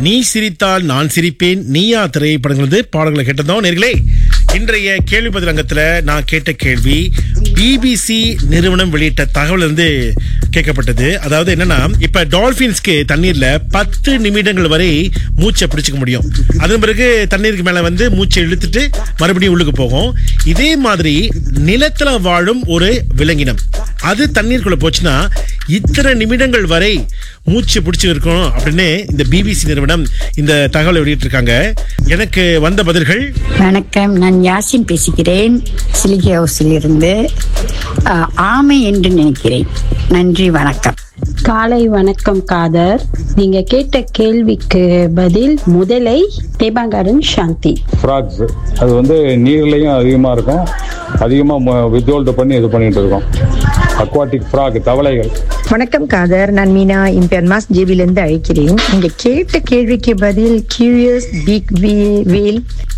நீ சிரித்தால் நான் சிரிப்பேன் நீயா திரைப்படங்கள் வந்து பாடல்களை கேட்டதும் நேர்களே இன்றைய கேள்வி பதில் அங்கத்துல நான் கேட்ட கேள்வி பிபிசி நிறுவனம் வெளியிட்ட தகவல் இருந்து கேட்கப்பட்டது அதாவது என்னன்னா இப்ப டால்பின்ஸ்க்கு தண்ணீர்ல பத்து நிமிடங்கள் வரை மூச்சை பிடிச்சுக்க முடியும் அதன் பிறகு தண்ணீருக்கு மேல வந்து மூச்சை இழுத்துட்டு மறுபடியும் உள்ளுக்கு போகும் இதே மாதிரி நிலத்துல வாழும் ஒரு விலங்கினம் அது தண்ணீருக்குள்ள போச்சுன்னா இத்தனை நிமிடங்கள் வரை மூச்சு பிடிச்சு இருக்கணும் அப்படின்னு இந்த பிபிசி நிறுவனம் இந்த தகவலை வெளியிட்டிருக்காங்க எனக்கு வந்த பதில்கள் வணக்கம் நான் யாசின் பேசுகிறேன் சிலிகி ஹவுஸில் இருந்து ஆஹ், ஆமை என்று நினைக்கிறேன் நன்றி வணக்கம் காலை வணக்கம் காதர் நீங்க கேட்ட கேள்விக்கு பதில் முதலை தேபாங்காரன் சாந்தி ஃப்ராக்ஸ் அது வந்து நீர்லையும் அதிகமாக இருக்கும் அதிகமாக வித்ஹோல்டு பண்ணி இது பண்ணிட்டு இருக்கோம் அக்வாட்டிக் ஃப்ராக் தவளைகள் வணக்கம் காதர் நான் மீனா இம்பெர்மாஸ் ஜேபிலிருந்து அழைக்கிறேன் நீங்க கேட்ட கேள்விக்கு பதில் கியூரியஸ் பிக் வீல்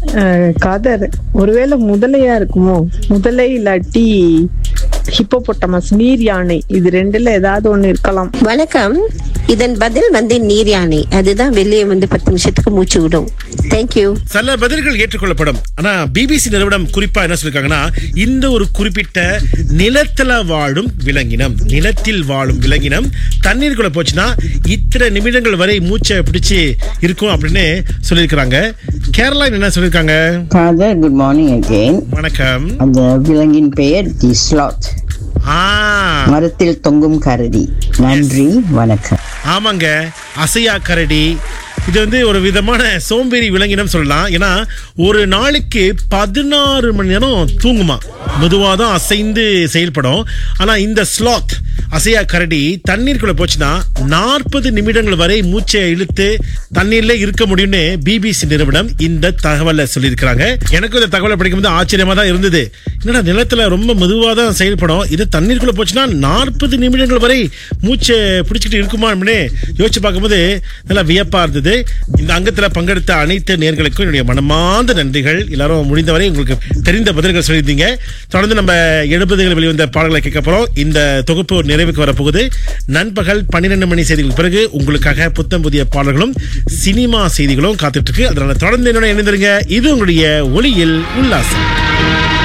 காதர் ஒருவேளை முதலையா இருக்குமோ முதலை இல்லாட்டி ஹிப்போபொட்டமஸ் நீர் யானை இது ரெண்டுல ஏதாவது ஒண்ணு இருக்கலாம் வணக்கம் இதன் பதில் வந்து நீர் யானை அதுதான் வெளியே வந்து பத்து நிமிஷத்துக்கு மூச்சு விடும் தேங்க்யூ சில பதில்கள் ஏற்றுக்கொள்ளப்படும் ஆனா பிபிசி நிறுவனம் குறிப்பா என்ன சொல்லிருக்காங்கன்னா இந்த ஒரு குறிப்பிட்ட நிலத்துல வாழும் விலங்கினம் நிலத்தில் வாழும் விலங்கினம் தண்ணீருக்குள்ள போச்சுன்னா இத்தனை நிமிடங்கள் வரை மூச்சை பிடிச்சு இருக்கும் அப்படின்னு சொல்லியிருக்கிறாங்க கேரளா என்ன சொல்லியிருக்காங்க ஃபாதர் குட் மார்னிங் அகெயின் வணக்கம் அந்த விலங்கின் பெயர் தி ஸ்லாத் ஆ மரத்தில் தொங்கும் கரடி நன்றி வணக்கம் ஆமாங்க அசையா கரடி இது வந்து ஒரு விதமான சோம்பேறி விலங்கினம் சொல்லலாம் ஏன்னா ஒரு நாளைக்கு பதினாறு மணி நேரம் தூங்குமா மெதுவாக தான் அசைந்து செயல்படும் ஆனா இந்த ஸ்லாத் அசையா கரடி தண்ணீருக்குள்ள போச்சுன்னா நாற்பது நிமிடங்கள் வரை மூச்சை இழுத்து தண்ணீர்ல இருக்க முடியும்னு பிபிசி நிறுவனம் இந்த தகவலை சொல்லியிருக்கிறாங்க எனக்கு இந்த தகவலை படிக்கும்போது ஆச்சரியமா தான் இருந்தது என்னடா நிலத்துல ரொம்ப மெதுவாக தான் செயல்படும் இது தண்ணீருக்குள்ள போச்சுன்னா நாற்பது நிமிடங்கள் வரை மூச்சை பிடிச்சிட்டு இருக்குமா அப்படின்னு யோசிச்சு பார்க்கும்போது நல்லா வியப்பா இருந்தது இந்த அங்கத்துல பங்கெடுத்த அனைத்து நேர்களுக்கும் என்னுடைய மனமார்ந்த நன்றிகள் எல்லாரும் முடிந்தவரை உங்களுக்கு தெரிந்த பதில்கள் சொல்லியிருந்தீங்க தொடர்ந்து நம்ம எழுபதுகள் வெளிவந்த பாடல்களை கேட்க போறோம் இந்த தொகுப்பு நிறைவுக்கு வரப்போகுது நண்பகல் பன்னிரெண்டு மணி செய்திகளுக்கு பிறகு உங்களுக்காக புத்தம் புதிய பாடல்களும் சினிமா செய்திகளும் காத்துட்டு இருக்கு அதனால தொடர்ந்து என்னோட இணைந்திருங்க இது உங்களுடைய ஒளியில் உல்லாசம்